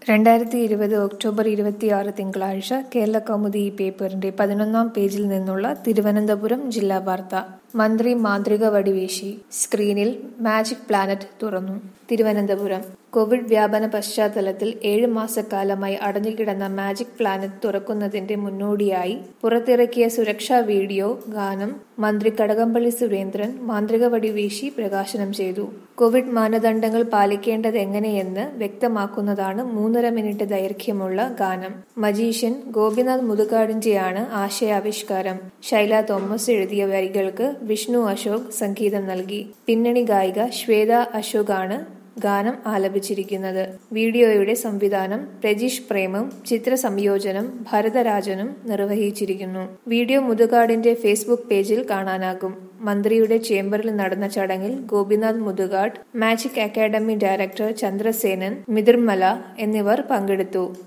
രണ്ടായിരത്തി ഇരുപത് ഒക്ടോബർ ഇരുപത്തിയാറ് തിങ്കളാഴ്ച കേരള കൗമുദി ഈ പേപ്പറിന്റെ പതിനൊന്നാം പേജിൽ നിന്നുള്ള തിരുവനന്തപുരം ജില്ലാ വാർത്ത മന്ത്രി മാന്ത്രിക വടിവീശി സ്ക്രീനിൽ മാജിക് പ്ലാനറ്റ് തുറന്നു തിരുവനന്തപുരം കോവിഡ് വ്യാപന പശ്ചാത്തലത്തിൽ ഏഴ് മാസക്കാലമായി അടഞ്ഞുകിടന്ന മാജിക് പ്ലാനറ്റ് തുറക്കുന്നതിന്റെ മുന്നോടിയായി പുറത്തിറക്കിയ സുരക്ഷാ വീഡിയോ ഗാനം മന്ത്രി കടകംപള്ളി സുരേന്ദ്രൻ മാന്ത്രിക വടിവീശി പ്രകാശനം ചെയ്തു കോവിഡ് മാനദണ്ഡങ്ങൾ പാലിക്കേണ്ടത് എങ്ങനെയെന്ന് വ്യക്തമാക്കുന്നതാണ് മൂന്നര മിനിറ്റ് ദൈർഘ്യമുള്ള ഗാനം മജീഷ്യൻ ഗോപിനാഥ് മുതുകാടിന്റെയാണ് ആശയാവിഷ്കാരം ശൈല തോമസ് എഴുതിയ വരികൾക്ക് വിഷ്ണു അശോക് സംഗീതം നൽകി പിന്നണി ഗായിക ശ്വേത അശോകാണ് ഗാനം ആലപിച്ചിരിക്കുന്നത് വീഡിയോയുടെ സംവിധാനം രജീഷ് പ്രേമും ചിത്ര സംയോജനം ഭരതരാജനും നിർവഹിച്ചിരിക്കുന്നു വീഡിയോ മുതുകാടിന്റെ ഫേസ്ബുക്ക് പേജിൽ കാണാനാകും മന്ത്രിയുടെ ചേംബറിൽ നടന്ന ചടങ്ങിൽ Gopinath Muthukad magic academy director Chandrasenan Mithirmala എന്നിവർ പങ്കെടുത്തു